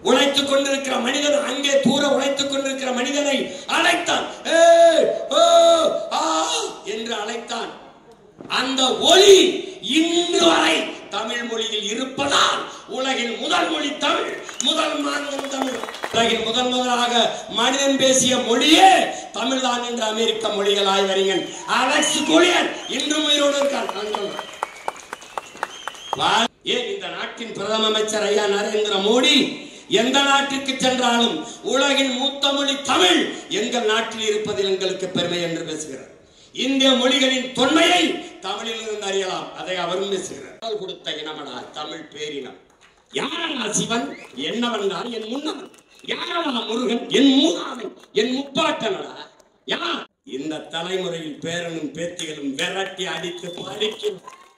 உழைத்துக் கொண்டிருக்கிற மனிதன் அங்கே தூர உழைத்துக் கொண்டிருக்கிற மனிதனை அழைத்தான் ஏய், ஓ, ஆ என்று அழைத்தான் அந்த ஒளி இன்று வரை தமிழ் மொழியில் இருப்பதால் உலகின் முதல் மொழி தமிழ் முதல் மாநிலம் தமிழ் உலகின் முதன் முதலாக மனிதன் பேசிய மொழியே தமிழ்தான் என்று அமெரிக்க மொழிகள் ஆய்வறிஞன் அலெக்ஸ் குலியன் இன்றும் உயிரோடு இருக்கான் நான் சொல்றேன். வா- ஏன் இந்த நாட்டின் பிரதம அமைச்சர் ஐயா நரேந்திர மோடி எந்த நாட்டிற்கு சென்றாலும் உலகின் மூத்த மொழி தமிழ் எங்கள் நாட்டில் இருப்பதில் எங்களுக்கு பெருமை என்று பேசுகிறார் இந்திய மொழிகளின் தொன்மையை தமிழில் இருந்து அறியலாம் அதை அவரும் பேசுகிறார் பால் கொடுத்த இனமடா தமிழ் பேரினம் யாரடா சிவன் என்னவன்டா என் முன்னவன் யாரடா முருகன் என் மூதாவன் என் முப்பாட்டனடா யார் இந்த தலைமுறையில் பேரனும் பேத்திகளும் விரட்டி அடித்து படிக்கும்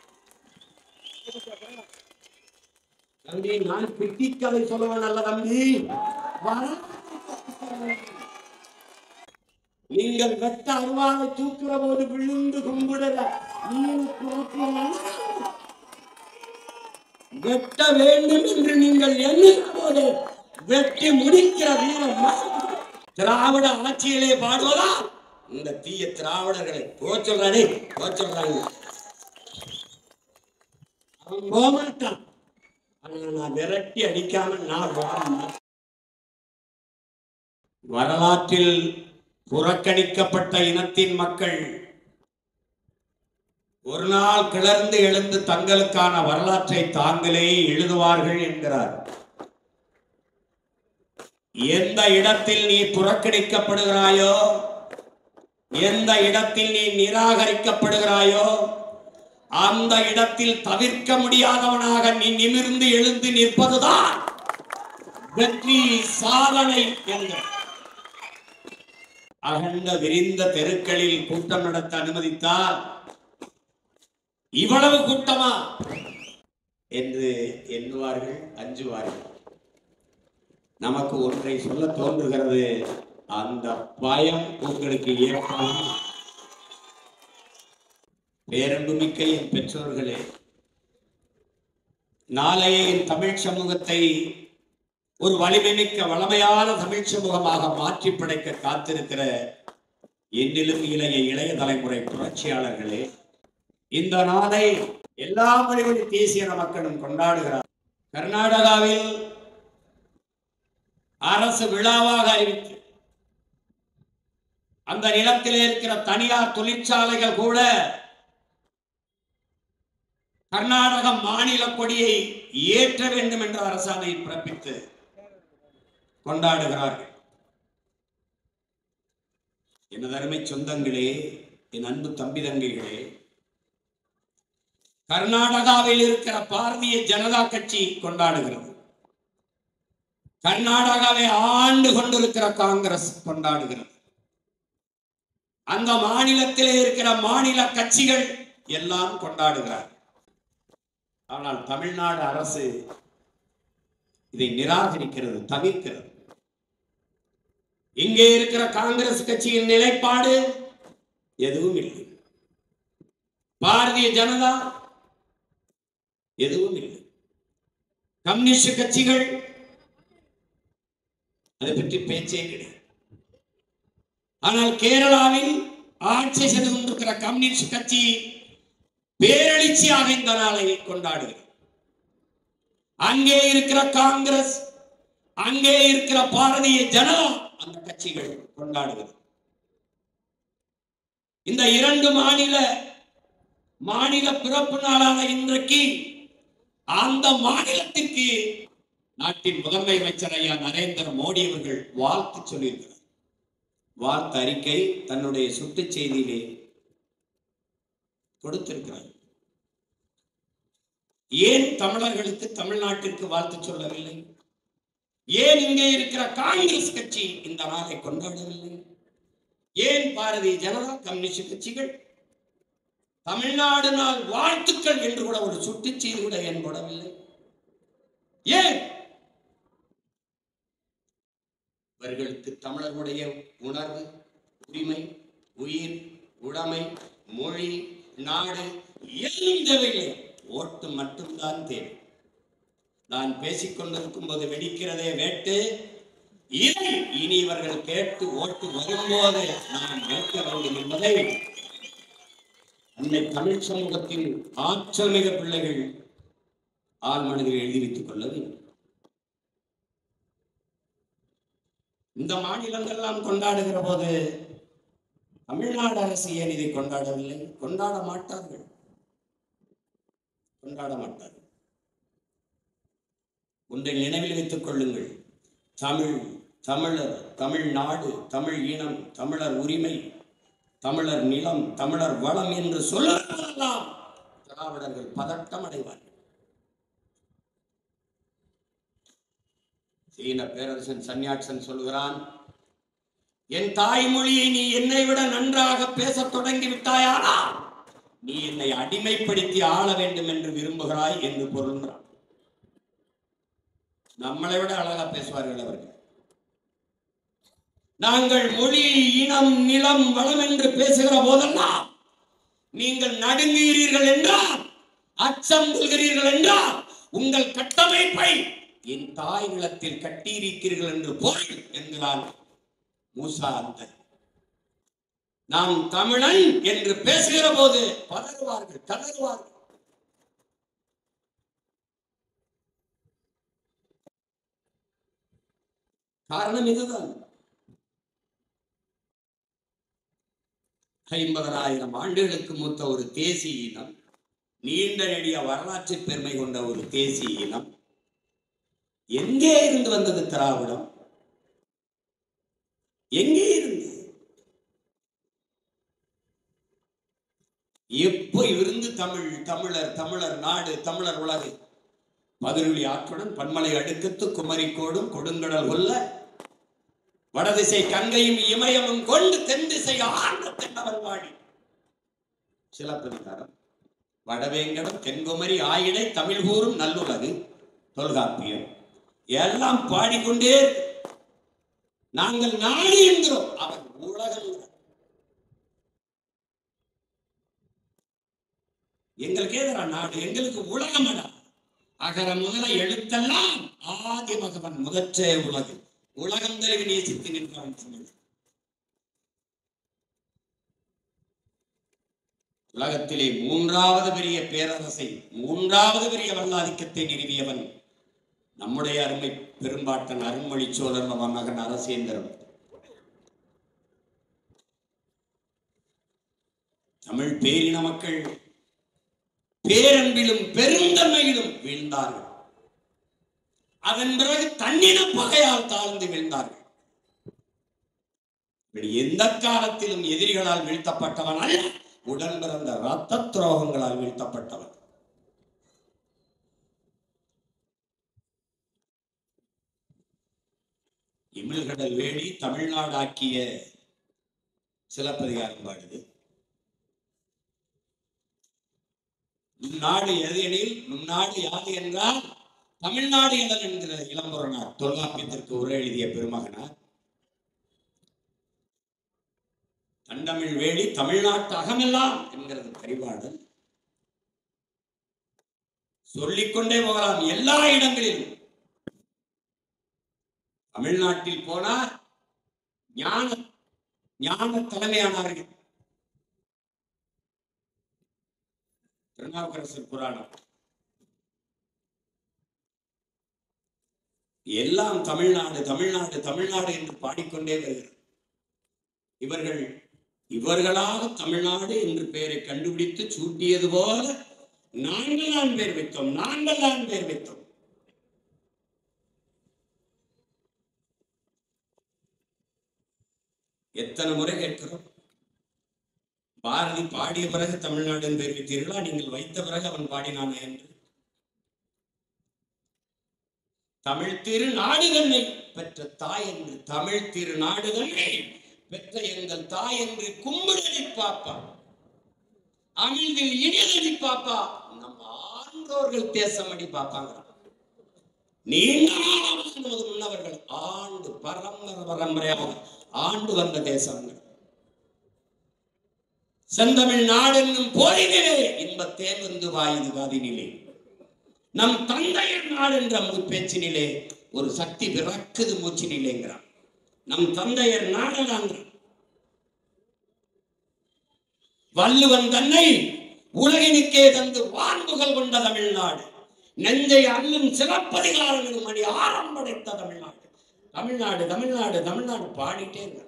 தம்பி நான் பிட்டி கதை சொல்லுவேன் அல்ல தம்பி வர- நீங்கள் வெட்ட அருவாவை தூக்குற போது விழுந்து கும்பிடுற நீங்க குழப்பம் வெட்ட வேண்டும் என்று நீங்கள் எண்ணுகிற போது வெட்டி முடிக்கிற வீரம் திராவிட ஆட்சியிலே பாடுவதா இந்த தீய திராவிடர்களை போக சொல்றானே போக சொல்றாங்க அவன் போக மாட்டான் ஆனா நான் விரட்டி அடிக்காம நான் வரணும். வரலாற்றில் புறக்கணிக்கப்பட்ட இனத்தின் மக்கள் ஒரு நாள் கிளர்ந்து எழுந்து தங்களுக்கான வரலாற்றை தாங்களே எழுதுவார்கள் என்கிறார் எந்த இடத்தில் நீ புறக்கணிக்கப்படுகிறாயோ எந்த இடத்தில் நீ நிராகரிக்கப்படுகிறாயோ அந்த இடத்தில் தவிர்க்க முடியாதவனாக நீ நிமிர்ந்து எழுந்து நிற்பதுதான் வெற்றி சாதனை என்கிற அகண்ட விரிந்த தெருக்களில் கூட்டம் நடத்த அனுமதித்தால் இவ்வளவு கூட்டமா என்று எண்ணுவார்கள் அஞ்சுவார்கள் நமக்கு ஒன்றை சொல்ல தோன்றுகிறது அந்த பயம் உங்களுக்கு ஏற்படும் பேரன்புமிக்க என் பெற்றோர்களே நாளைய என் தமிழ் சமூகத்தை ஒரு வலிமைமிக்க வளமையான தமிழ் சமூகமாக மாற்றி படைக்க காத்திருக்கிற என்னிலும் இளைய இளைய தலைமுறை புரட்சியாளர்களே இந்த நாளை எல்லா மொழிவழி தேசிய மக்களும் கொண்டாடுகிறார் கர்நாடகாவில் அரசு விழாவாக அறிவித்து அந்த நிலத்திலே இருக்கிற தனியார் தொழிற்சாலைகள் கூட கர்நாடக மாநில கொடியை ஏற்ற வேண்டும் என்ற அரசாணை பிறப்பித்து கொண்டாடுகிறார்கள் எனது அருமை சொந்தங்களே என் அன்பு தம்பி தங்கைகளே கர்நாடகாவில் இருக்கிற பாரதிய ஜனதா கட்சி கொண்டாடுகிறது கர்நாடகாவை ஆண்டு கொண்டிருக்கிற காங்கிரஸ் கொண்டாடுகிறது அந்த மாநிலத்திலே இருக்கிற மாநில கட்சிகள் எல்லாம் கொண்டாடுகிறார் ஆனால் தமிழ்நாடு அரசு இதை நிராகரிக்கிறது தவிர்க்கிறது இங்கே இருக்கிற காங்கிரஸ் கட்சியின் நிலைப்பாடு எதுவும் இல்லை பாரதிய ஜனதா எதுவும் இல்லை கம்யூனிஸ்ட் கட்சிகள் அதை பற்றி பேச்சே கிடையாது ஆனால் கேரளாவில் ஆட்சி செய்து கொண்டிருக்கிற கம்யூனிஸ்ட் கட்சி பேரெழுச்சியாக இந்த நாளை கொண்டாடுகிறது அங்கே இருக்கிற காங்கிரஸ் அங்கே இருக்கிற பாரதிய ஜனதா அந்த கட்சிகள் கொண்டாடுகிறது இந்த இரண்டு மாநில மாநில பிறப்பு நாளான இன்றைக்கு அந்த மாநிலத்திற்கு நாட்டின் முதன்மை அமைச்சர் ஐயா நரேந்திர மோடி அவர்கள் வாழ்த்து சொல்லியிருக்கிறார் வாழ்த்து அறிக்கை தன்னுடைய சுட்டு செய்தியிலே கொடுத்திருக்கிறார் ஏன் தமிழர்களுக்கு தமிழ்நாட்டிற்கு வாழ்த்து சொல்லவில்லை ஏன் இங்கே இருக்கிற காங்கிரஸ் கட்சி இந்த நாளை கொண்டாடவில்லை ஏன் பாரதிய ஜனதா கம்யூனிஸ்ட் கட்சிகள் தமிழ்நாடு நாள் வாழ்த்துக்கள் என்று கூட ஒரு சுட்டுச் செய்தி கூட ஏன் போடவில்லை ஏன் இவர்களுக்கு தமிழர்களுடைய உணர்வு உரிமை உயிர் உடைமை மொழி நாடு எதுவும் தேவையில்லை ஓட்டு மட்டும்தான் தேவை நான் பேசிக் கொண்டிருக்கும் போது வெடிக்கிறதே வேட்டு இதை இனி இவர்கள் கேட்டு ஓட்டு வரும்போது நாம் நிற்க வேண்டும் என்பதை அன்னை தமிழ் சமூகத்தின் ஆற்றல் மிக பிள்ளைகள் ஆள் மனதில் எழுதி வைத்துக் கொள்ள வேண்டும் இந்த மாநிலங்கள்லாம் கொண்டாடுகிற போது தமிழ்நாடு அரசு ஏன் இதை கொண்டாடவில்லை கொண்டாட மாட்டார்கள் கொண்டாட மாட்டார்கள் ஒன்றை நினைவில் வைத்துக் கொள்ளுங்கள் தமிழ் தமிழர் தமிழ்நாடு தமிழ் இனம் தமிழர் உரிமை தமிழர் நிலம் தமிழர் வளம் என்று சொல்லுவதெல்லாம் திராவிடர்கள் பதட்டம் அடைவார்கள் சீன பேரரசன் சன்னியாட்சன் சொல்கிறான் என் தாய்மொழியை நீ என்னை விட நன்றாக பேசத் தொடங்கி விட்டாயானா நீ என்னை அடிமைப்படுத்தி ஆள வேண்டும் என்று விரும்புகிறாய் என்று பொருள்கிறான் நம்மளை விட அழகா பேசுவார்கள் அவர்கள் நாங்கள் மொழி இனம் நிலம் வளம் என்று பேசுகிற போதெல்லாம் நீங்கள் நடுங்குகிறீர்கள் என்றால் அச்சம் கொள்கிறீர்கள் என்றால் உங்கள் கட்டமைப்பை என் தாய் நிலத்தில் கட்டியிருக்கிறீர்கள் என்று பொருள் என்கிறான் மூசா அந்த நாம் தமிழன் என்று பேசுகிற போது பதறுவார்கள் கதறுவார்கள் காரணம் இதுதான் ஐம்பதனாயிரம் ஆண்டுகளுக்கு மூத்த ஒரு தேசிய இனம் நீண்ட நெடிய வரலாற்று பெருமை கொண்ட ஒரு தேசிய இனம் எங்கே இருந்து வந்தது திராவிடம் எங்கே இருந்து எப்போ இருந்து தமிழ் தமிழர் தமிழர் நாடு தமிழர் உலகு மதுரொலி ஆற்றுடன் பன்மலை அடுக்கத்து குமரிக்கோடும் கொடுங்கடல் கொல்ல வடதிசை கங்கையும் இமயமும் கொண்டு தென் திசை ஆண்ட தென்னவர் வாடி சிலப்பதிகாரம் வடவேங்கடம் தென்குமரி ஆயிடை தமிழ் கூறும் நல்லுலகு தொல்காப்பியம் எல்லாம் பாடிக்கொண்டே இருக்கு. நாங்கள் நாடு என்கிறோம் அவர் உலகம் எங்களுக்கு ஏதா நாடு எங்களுக்கு உலகமடா அகர முதல எழுத்தெல்லாம் ஆதி மகவன் முதற்றே உலகு உலகம் தெளிவு நேசித்து நின்றான் தமிழ் உலகத்திலே மூன்றாவது பெரிய பேரரசை மூன்றாவது பெரிய வல்லாதிக்கத்தை நிறுவியவன் நம்முடைய அருமை பெரும்பாட்டன் அருண்மொழி சோழர் அவன் மகன் அரசேந்திரன் தமிழ் பேரின மக்கள் பேரன்பிலும் பெருந்தன்மையிலும் வீழ்ந்தார்கள் அதன் பிறகு தன்னின பகையால் தாழ்ந்து வீழ்ந்தார்கள் இப்படி எந்த காலத்திலும் எதிரிகளால் வீழ்த்தப்பட்டவன் அல்ல உடன் பிறந்த ரத்த துரோகங்களால் வீழ்த்தப்பட்டவன் இமிழ்கடல் வேடி தமிழ்நாடாக்கிய சிலப்பதிகாரம் பாடுது நாடு எது எனில் நும் நாடு யாது என்றால் தமிழ்நாடு எதன் என்கிற இளம்புறனார் தொல்காப்பியத்திற்கு உரை எழுதிய பெருமகனார் தண்டமிழ் வேலி தமிழ்நாட்டு அகமெல்லாம் என்கிறது பரிபாடல் சொல்லிக்கொண்டே போகலாம் எல்லா இடங்களிலும் தமிழ்நாட்டில் போனார் ஞான ஞான தலைமையானார்கள் திருநாவுக்கரசர் புராணம் எல்லாம் தமிழ்நாடு தமிழ்நாடு தமிழ்நாடு என்று பாடிக்கொண்டே வருகிறது இவர்கள் இவர்களாக தமிழ்நாடு என்று பெயரை கண்டுபிடித்து சூட்டியது போல நாங்கள் தான் பேர் வைத்தோம் நாங்கள் தான் பேர் வைத்தோம் எத்தனை முறை கேட்கிறோம் பாரதி பாடிய பிறகு தமிழ்நாடு என்று பேர் வைத்தீர்களா நீங்கள் வைத்த பிறகு அவன் பாடினானே என்று தமிழ் திரு நாடுகளை பெற்ற தாய் என்று தமிழ் திரு நாடுகளை பெற்ற எங்கள் தாய் என்று கும்பிடடி பாப்பா அமிழ்தில் இனியதடி பாப்பா நம்ம ஆன்றோர்கள் தேசமடி பாப்பாங்க நீண்ட நாளாக நமது முன்னவர்கள் ஆண்டு பரம்பரை பரம்பரையாக ஆண்டு வந்த தேசங்கள் செந்தமிழ் நாடு என்னும் போதினிலே இன்பத்தேன் வந்து வாயுது காதினிலே நம் தந்தையர் நாடு என்ற மு- பேச்சினிலே ஒரு சக்தி பிறக்குது மூச்சினிலேங்கிறான் நம் தந்தையர் நாடுதான் வள்ளுவன் தன்னை உலகினுக்கே தந்து வான்புகள் கொண்ட தமிழ்நாடு நெஞ்சை அள்ளும் சிறப்பதிகாரம் மணி ஆரம்படைத்த தமிழ்நாடு தமிழ்நாடு தமிழ்நாடு தமிழ்நாடு பாடிட்டே இருக்க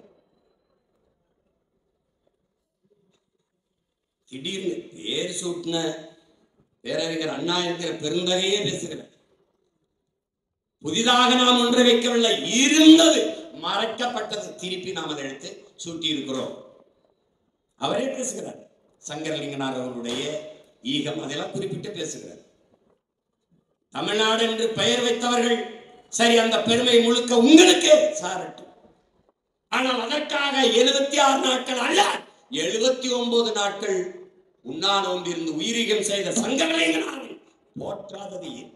திடீர்னு பேர் சூட்டின பேரறிஞர் அண்ணா என்கிற பெருந்தகையே பேசுகிறார் புதிதாக நாம் ஒன்றை வைக்கவில்லை இருந்தது மறைக்கப்பட்டது திருப்பி நாம் அதை எடுத்து சூட்டி இருக்கிறோம் அவரே பேசுகிறார் சங்கரலிங்கனார் அவர்களுடைய ஈகம் அதெல்லாம் குறிப்பிட்டு பேசுகிறார் தமிழ்நாடு என்று பெயர் வைத்தவர்கள் சரி அந்த பெருமை முழுக்க உங்களுக்கு சாரட்டும் ஆனால் அதற்காக எழுபத்தி ஆறு நாட்கள் அல்ல எழுபத்தி ஒன்பது நாட்கள் உண்ணா நோம்பிருந்து உயிரிகம் செய்த சங்கரலிங்கனாரை போற்றாதது ஏன்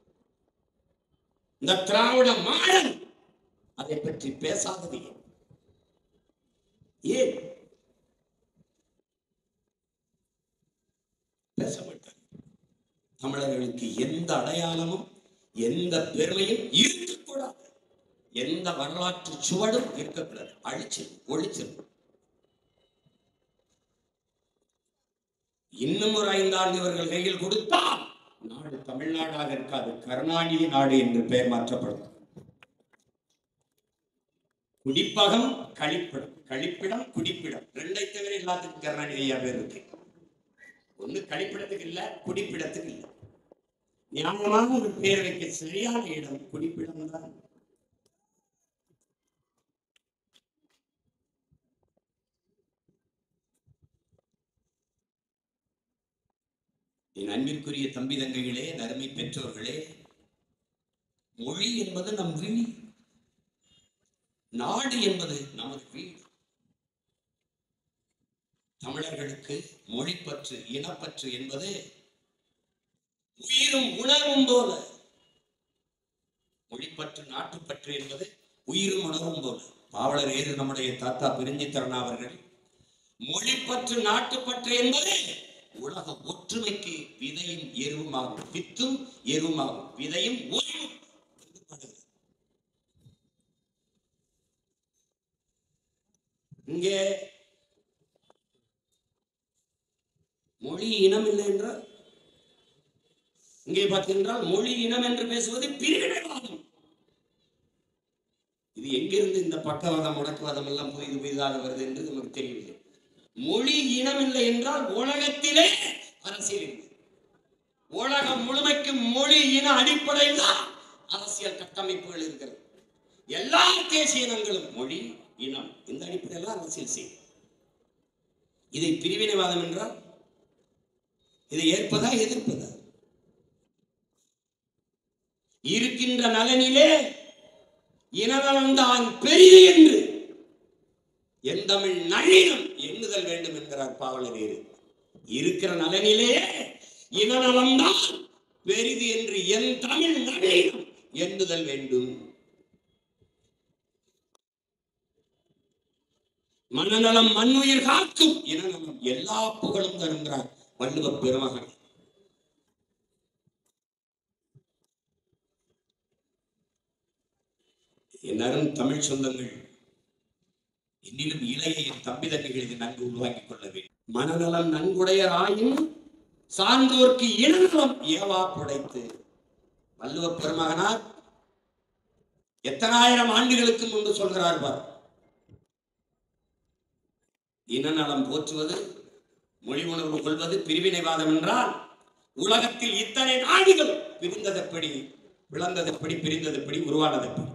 இந்த திராவிட மாடல் அதை பற்றி பேசாதது ஏன் ஏன் பேச மாட்டார் தமிழர்களுக்கு எந்த அடையாளமும் எந்த பெருமையும் இருக்கக்கூடாது எந்த வரலாற்று சுவடும் இருக்கக்கூடாது அழிச்சிரு ஒழிச்சிரு இன்னும் ஒரு ஐந்தாண்டு இவர்கள் கையில் கொடுத்தால் நாடு தமிழ்நாடாக இருக்காது கருணாநிதி நாடு என்று பெயர் மாற்றப்படும் குடிப்பகம் கழிப்பிடம் கழிப்பிடம் குடிப்பிடம் ரெண்டை தவிர எல்லாத்துக்கும் கருணாநிதி ஐயா பேர் இருக்கு ஒண்ணு கழிப்பிடத்துக்கு இல்ல குடிப்பிடத்துக்கு இல்ல நியாயமான ஒரு பேர் வைக்க சரியான இடம் குடிப்பிடம் தான் என் அன்பிற்குரிய தம்பி தங்கைகளே நறுமை பெற்றோர்களே மொழி என்பது நம் விழி நாடு என்பது நமது வீடு தமிழர்களுக்கு மொழிப்பற்று இனப்பற்று என்பது உயிரும் உணர்வும் போல மொழிப்பற்று நாட்டுப்பற்று என்பது உயிரும் உணர்வும் போல பாவலர் ஏறு நம்முடைய தாத்தா பிரிஞ்சித்தரன் அவர்கள் மொழிப்பற்று நாட்டுப்பற்று என்பது உலக ஒற்றுமைக்கு விதையும் எருவுமாகும் வித்தும் எருவுமாகும் விதையும் ஓய்வும் இங்கே மொழி இனம் இல்லை என்றால் இங்கே பார்த்தீங்கன்றால் மொழி இனம் என்று பேசுவது பிரிவினைவாதம் இது எங்கிருந்து இந்த பக்கவாதம் முடக்குவாதம் எல்லாம் புதிது புதிதாக வருது என்று நமக்கு தெரியவில்லை மொழி இனம் இல்லை என்றால் உலகத்திலே அரசியல் இல்லை உலகம் முழுமைக்கும் மொழி இன அடிப்படையில் தான் அரசியல் கட்டமைப்புகள் இருக்கிறது எல்லா தேசிய இனங்களும் மொழி இனம் இந்த அடிப்படையில் தான் அரசியல் செய்யும் இதை பிரிவினைவாதம் என்றால் இதை ஏற்பதா எதிர்ப்பதா இருக்கின்ற நலனிலே இனநலன்தான் பெரிது என்று எந்தமிழ் நளினம் எண்ணுதல் வேண்டும் என்கிறார் பாவலர் ஏறு இருக்கிற நலனிலே இனநலம்தான் பெரிது என்று என் தமிழ் நளினம் எண்ணுதல் வேண்டும் மனநலம் மண்ணுயிர் காக்கும் இனநலம் எல்லா புகழும் தருகிறார் வள்ளுவ பெருமகன் எல்லாரும் தமிழ் சொந்தங்கள் என்னிலும் இளைய என் தம்பி தங்கைகள் இதை நன்கு உருவாக்கிக் கொள்ள வேண்டும் மனநலம் நன்குடையராயும் சான்றோர்க்கு இனநலம் ஏவா புடைத்து வள்ளுவ பெருமகனார் எத்தனாயிரம் ஆண்டுகளுக்கு முன்பு சொல்கிறார் பார் இனநலம் போற்றுவது மொழி உணர்வு கொள்வது பிரிவினைவாதம் என்றால் உலகத்தில் இத்தனை நாடுகள் பிரிந்ததெப்படி பிளந்ததெப்படி பிரிந்ததெப்படி உருவானதெப்படி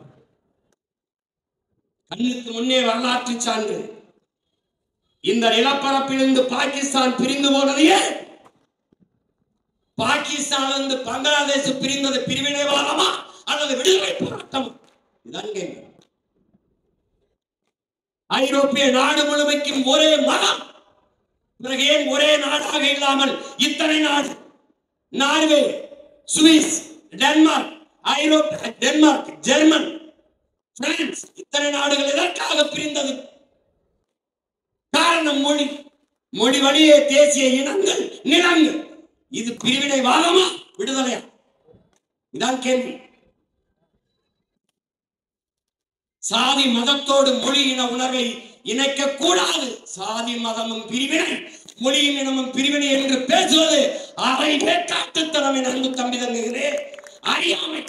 கண்ணுக்கு முன்னே வரலாற்று சான்று இந்த நிலப்பரப்பிலிருந்து பாகிஸ்தான் பிரிந்து போனது ஏன் பாகிஸ்தானிலிருந்து பங்களாதேஷ் பிரிந்தது பிரிவினைவாதமா அல்லது விடுதலை போராட்டமா இதுதான் கேள்வி ஐரோப்பிய நாடு முழுமைக்கும் ஒரே மதம் பிறகு ஏன் ஒரே நாடாக இல்லாமல் இத்தனை நாடு நார்வே சுவிஸ் டென்மார்க் ஐரோப்பிய டென்மார்க் ஜெர்மன் பிரான்ஸ் இத்தனை நாடுகள் எதற்காக பிரிந்தது காரணம் மொழி மொழி வழியே தேசிய இனங்கள் நிலங்கள் இது பிரிவினைவாதமா விடுதலையா இதான் கேள்வி சாதி மதத்தோடு மொழி இன உணர்வை இணைக்க கூடாது சாதி மதமும் பிரிவினை மொழியும் இனமும் பிரிவினை என்று பேசுவது அவை வேட்டாட்டுத்தனம் என அன்பு தம்பி தங்குகிறே அறியாமை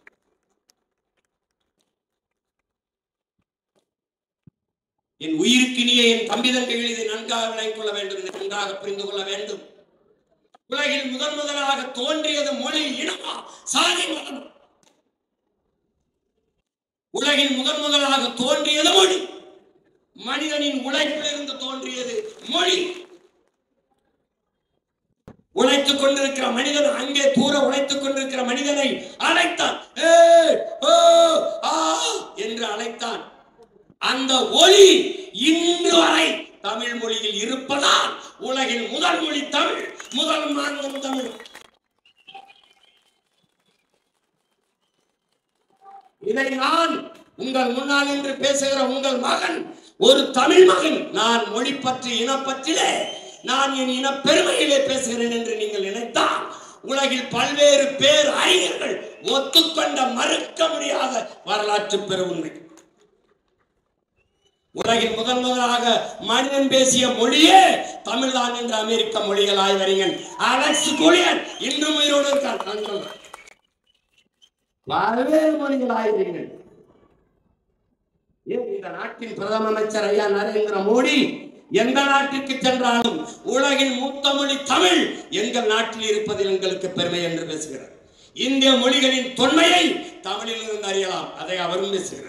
என் உயிருக்கினிய என் தம்பி தங்கைகள் இதை நன்காக விளங்கிக் கொள்ள வேண்டும் இதை நன்றாக புரிந்து கொள்ள வேண்டும் உலகில் முதன் முதலாக தோன்றியது மொழி இனமா சாதி மதம் உலகில் முதன் முதலாக தோன்றியது மொழி மனிதனின் உழைப்பிலிருந்து தோன்றியது மொழி உழைத்துக் கொண்டிருக்கிற மனிதன் அங்கே தூர உழைத்துக் கொண்டிருக்கிற மனிதனை அழைத்தான் ஏய், ஓ, ஆ என்று அழைத்தான் அந்த ஒளி இன்று வரை தமிழ் மொழியில் இருப்பதால் உலகின் முதல் மொழி தமிழ் முதல் மாநிலம் தமிழ் இதை நான் உங்கள் முன்னால் என்று பேசுகிற உங்கள் மகன் ஒரு தமிழ் மகன் நான் மொழி பற்றி இனப்பற்றிலே நான் என் இன பெருமையிலே பேசுகிறேன் என்று நீங்கள் நினைத்தால் உலகில் பல்வேறு பேர் அறிஞர்கள் ஒத்துக்கொண்ட மறுக்க முடியாத வரலாற்று பெரு உண்மை உலகில் முதன் முதலாக மனிதன் பேசிய மொழியே தமிழ்தான் என்ற அமெரிக்க மொழிகள் ஆய்வறிஞன் அலெக்ஸ் குலியன் இன்றும் உயிரோடு இருக்கார் நான் சொல்றேன் பல்வேறு மொழிகள் ஆய்வறிஞன் ஏன் இந்த நாட்டின் பிரதம அமைச்சர் ஐயா நரேந்திர மோடி எந்த நாட்டிற்கு சென்றாலும் உலகின் மூத்த மொழி தமிழ் எங்கள் நாட்டில் இருப்பதில் எங்களுக்கு பெருமை என்று பேசுகிறார் இந்திய மொழிகளின் தொன்மையை தமிழில் இருந்து அறியலாம் அதை அவரும் பேசுகிறார்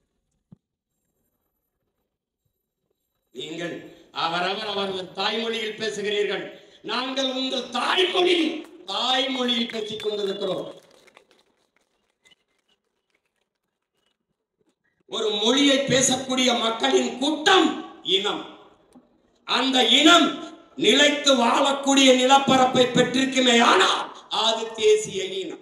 நீங்கள் அவரவர் அவர்கள் தாய்மொழியில் பேசுகிறீர்கள் நாங்கள் உங்கள் தாய்மொழி தாய்மொழியில் பேசிக் கொண்டிருக்கிறோம் ஒரு மொழியை பேசக்கூடிய மக்களின் கூட்டம் இனம் அந்த இனம் நிலைத்து வாழக்கூடிய நிலப்பரப்பை பெற்றிருக்குமே ஆனால் அது தேசிய இனம்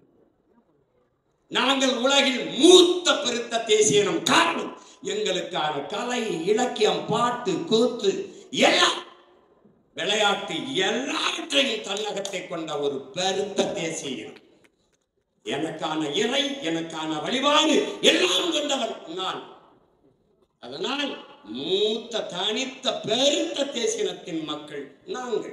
நாங்கள் உலகில் மூத்த பெருத்த தேசிய இனம் காரணம் எங்களுக்கான கலை இலக்கியம் பாட்டு கூத்து எல்லாம் விளையாட்டு எல்லாவற்றையும் தன்னகத்தை கொண்ட ஒரு பெருத்த தேசிய இனம் எனக்கான இறை எனக்கான வழிபாடு எல்லாம் கொண்டவன் நான் அதனால் மூத்த தனித்த பெருத்த தேசியனத்தின் மக்கள் நாங்கள்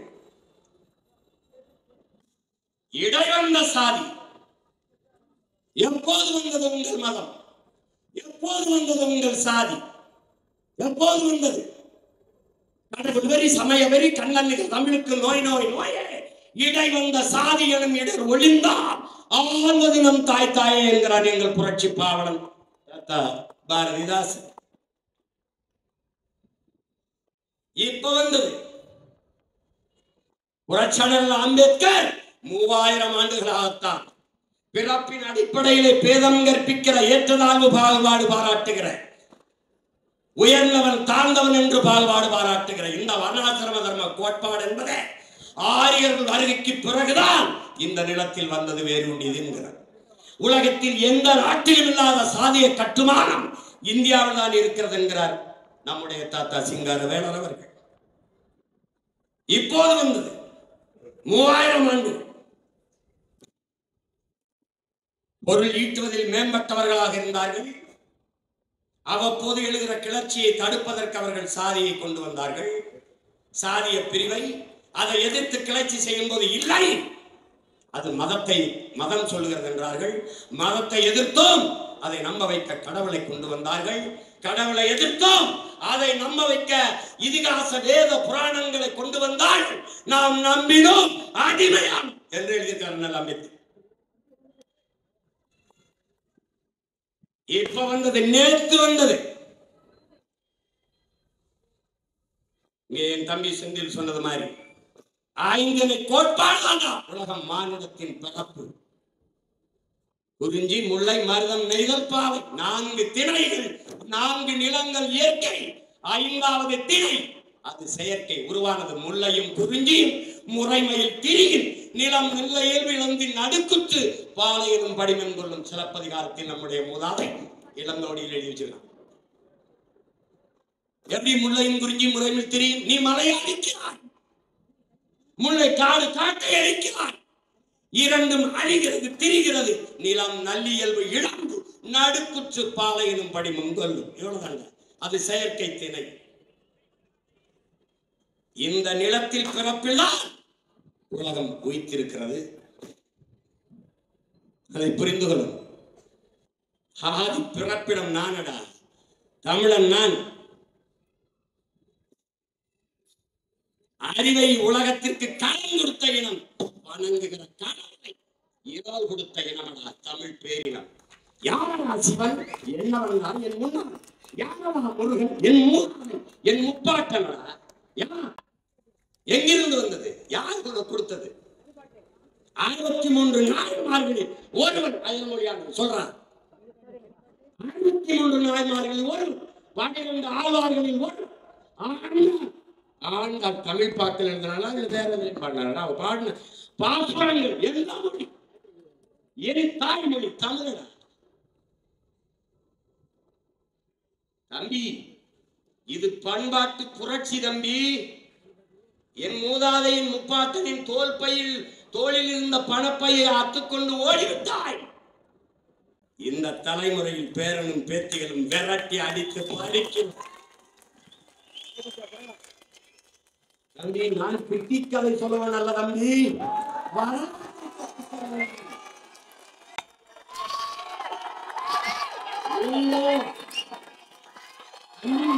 இடைவந்த சாதி எப்போது வந்தது உங்கள் மதம் எப்போது வந்தது உங்கள் சாதி எப்போது வந்தது கடவுள் வெறி சமய வெறி கண்ணன்னுக்கு தமிழுக்கு நோய் நோய் நோயே இடை வந்த சாதி எனும் இடர் ஒளிந்தால் ஆழ்வது நம் தாய் தாயே என்கிறார் எங்கள் புரட்சி பாவலன் தாத்தா பாரதிதாசன் இப்ப வந்தது புரட்சியாளர் அம்பேத்கர் மூவாயிரம் ஆண்டுகளாகத்தான் பிறப்பின் அடிப்படையிலே பேதம் கற்பிக்கிற ஏற்றதாழ்வு பாகுபாடு பாராட்டுகிற உயர்ந்தவன் தாழ்ந்தவன் என்று பாகுபாடு பாராட்டுகிற இந்த வர்ணாசிரம தர்ம கோட்பாடு என்பதே ஆரியர்கள் வருகைக்கு பிறகுதான் இந்த நிலத்தில் வந்தது வேரூண்டியது என்கிறார் உலகத்தில் எந்த நாட்டிலும் இல்லாத சாதிய கட்டுமானம் இந்தியாவில் தான் இருக்கிறது என்கிறார் நம்முடைய தாத்தா சிங்கார வேலர் அவர்கள் இப்போது வந்தது மூவாயிரம் ஆண்டு பொருள் ஈட்டுவதில் மேம்பட்டவர்களாக இருந்தார்கள் அவ்வப்போது எழுகிற கிளர்ச்சியை தடுப்பதற்கு அவர்கள் சாதியை கொண்டு வந்தார்கள் சாதிய பிரிவை அதை எதிர்த்து கிளர்ச்சி செய்யும் போது இல்லை அது மதத்தை மதம் சொல்லுகிறது என்றார்கள் மதத்தை எதிர்த்தோம் அதை நம்ப வைக்க கடவுளை கொண்டு வந்தார்கள் கடவுளை எதிர்த்தோம் அதை நம்ப வைக்க இதிகாச வேத புராணங்களை கொண்டு வந்தார்கள் நாம் நம்பினோம் அடிமையாம் என்று எழுதியிருக்கார் அண்ணல் அம்பேத்கர் இப்ப வந்தது நேத்து வந்தது இங்க என் தம்பி செந்தில் சொன்னது மாதிரி ஐந்தனை கோட்பாடு உலகம் மானிடத்தின் பிறப்பு குறிஞ்சி முல்லை மருதம் நெய்தல் பாவை நான்கு திணைகள் நான்கு நிலங்கள் இயற்கை ஐந்தாவது திணை அது செயற்கை உருவானது முல்லையும் குறிஞ்சியும் முறைமையில் திரியின் நிலம் நெல்ல இயல்பிழந்தின் நடுக்குற்று பாலையிலும் படிமென் கொள்ளும் சிலப்பதிகாரத்தில் நம்முடைய மூதாதை இளந்தோடியில் எழுதி வச்சிருக்கான் எப்படி முல்லையும் குறிஞ்சி முறைமையில் திரியும் நீ மலையை அழிக்கிறாய் முல்லை காடு காட்டை அழிக்கிறாய் இரண்டும் அழிகிறது திரிகிறது நிலம் நல்லியல்பு இழந்து நடுக்குற்று பாலை எனும் படிமம் கொல்லும் இவ்வளவுதாங்க அது செயற்கை திணை இந்த நிலத்தில் பிறப்பில்தான் உலகம் உயிர்த்திருக்கிறது அதை புரிந்து கொள்ளும் ஆதி பிறப்பிடம் நானடா தமிழன் நான் அறிவை உலகத்திற்கு கடன் கொடுத்த இனம் வணங்குகிற கடவுளை இறால் கொடுத்த இனமடா தமிழ் பேரினம் யாரடா சிவன் என்னவன்டா என் முன்னாள் யாரடா முருகன் என் மூத்தவன் என் முப்பாட்டனடா யார் எங்கிருந்து வந்தது யார் உனக்கு கொடுத்தது அறுபத்தி மூன்று நாயன்மார்களில் ஒருவன் அயல்மொழியாக சொல்றான் அறுபத்தி மூன்று நாயன்மார்களில் ஒருவன் பன்னிரண்டு ஆழ்வார்களில் ஒருவன் ஆழ்ந்தார் ஆழ்ந்தார் தமிழ் பாட்டில் எழுதினால இல்ல வேற எதுலையும் பாடினாரா அவர் பாடின பாசுரங்கள் எந்த மொழி என் தாய்மொழி தமிழடா தம்பி இது பண்பாட்டு புரட்சி தம்பி என் மூதாதையின் முப்பாட்டனின் தோல் பையில் தோளில் இருந்த பணப்பையை அத்துக்கொண்டு ஓடிவிட்டாய் இந்த தலைமுறையில் பேரனும் பேத்திகளும் விரட்டி அடித்து படிக்கும் தம்பி நான் பிட்டி கதை சொல்லுவேன் அல்ல தம்பி வர- இல்லை. தம்பி,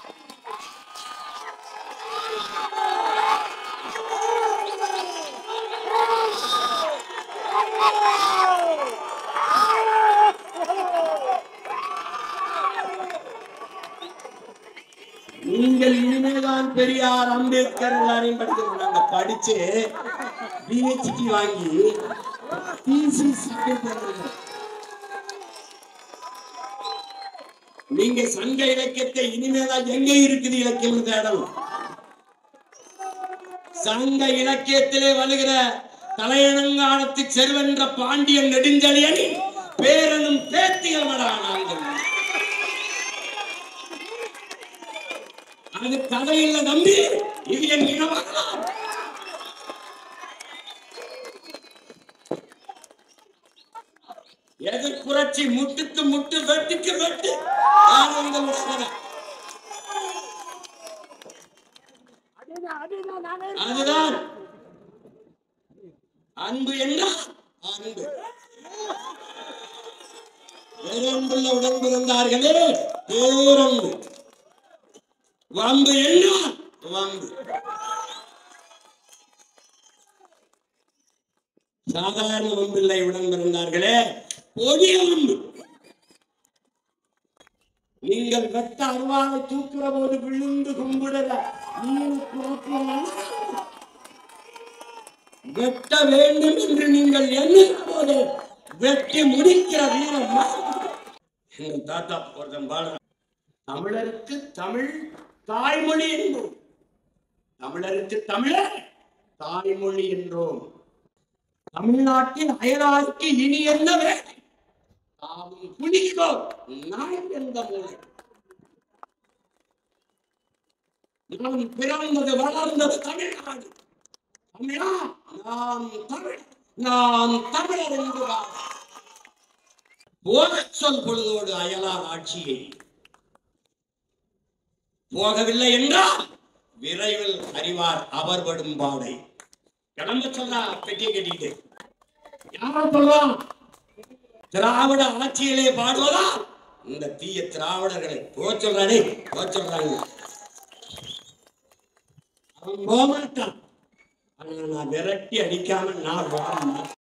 நீங்கள் இனிமேதான் பெரியார் அம்பேத்கர் எல்லாரையும் படிக்கணும் நாங்க படிச்சு பிஹெச்டி வாங்கி thesis submit பண்ணணும். நீங்க சங்க இலக்கியத்தை இனிமேதான் எங்க இருக்குது இலக்கியம் தேடணும் சங்க இலக்கியத்திலே வருகிற தலையணங்காலத்து செருவென்ற பாண்டியன் நெடுஞ்செழியன் பேரனும் பேத்திகளடா நாங்கள் அது கதை இல்ல தம்பி இது என் இனவரலாறு எதிர் புரட்சி முட்டுக்கு முட்டு வெட்டுக்கு வெட்டு ஆனந்தம் உடையவன். அதுதான் அன்பு என்றால் அன்பு பேரன்புள்ள உடன் பிறந்தார்களே பேரன்பு வம்பு என்றால் வம்பு சாதாரண வம்பில்லை உடன் பிறந்தார்களே கொடிய வம்பு நீங்கள் வெட்ட அருவாவை தூக்குற போது விழுந்து கும்பிடல நீங்க குழப்பம் வெட்ட வேண்டும் என்று நீங்கள் எண்ணுகிற போது வெட்டி முடிக்கிற வீரம் எங்கள் தாத்தா ஒருத்தன் பாடுற தமிழருக்கு தமிழ் தாய்மொழி என்போம் தமிழருக்கு தமிழர் தாய்மொழி என்றோம் தமிழ்நாட்டின் அயலாருக்கு இனி என்ன வேலை தாவும் புலிக்கோ நான் எந்த மூலை நாம் பிறந்தது வளர்ந்தது தமிழ்நாடு தமிழா நாம் தமிழ் நாம் தமிழர் என்று வாழ. போகச் சொல் பொழுதோடு அயலார் ஆட்சியை போகவில்லை என்றால் விரைவில் அறிவார் அவர் படும் பாடை கிளம்ப சொல்றா பெட்டியை கட்டிட்டு யார சொல்றான் திராவிட ஆட்சியிலே பாடுவதா இந்த தீய திராவிடர்களை போக சொல்றானே போக சொல்றாங்க அவன் போக மாட்டான் ஆனா நான் விரட்டி அடிக்காம நான் போக மாட்டேன்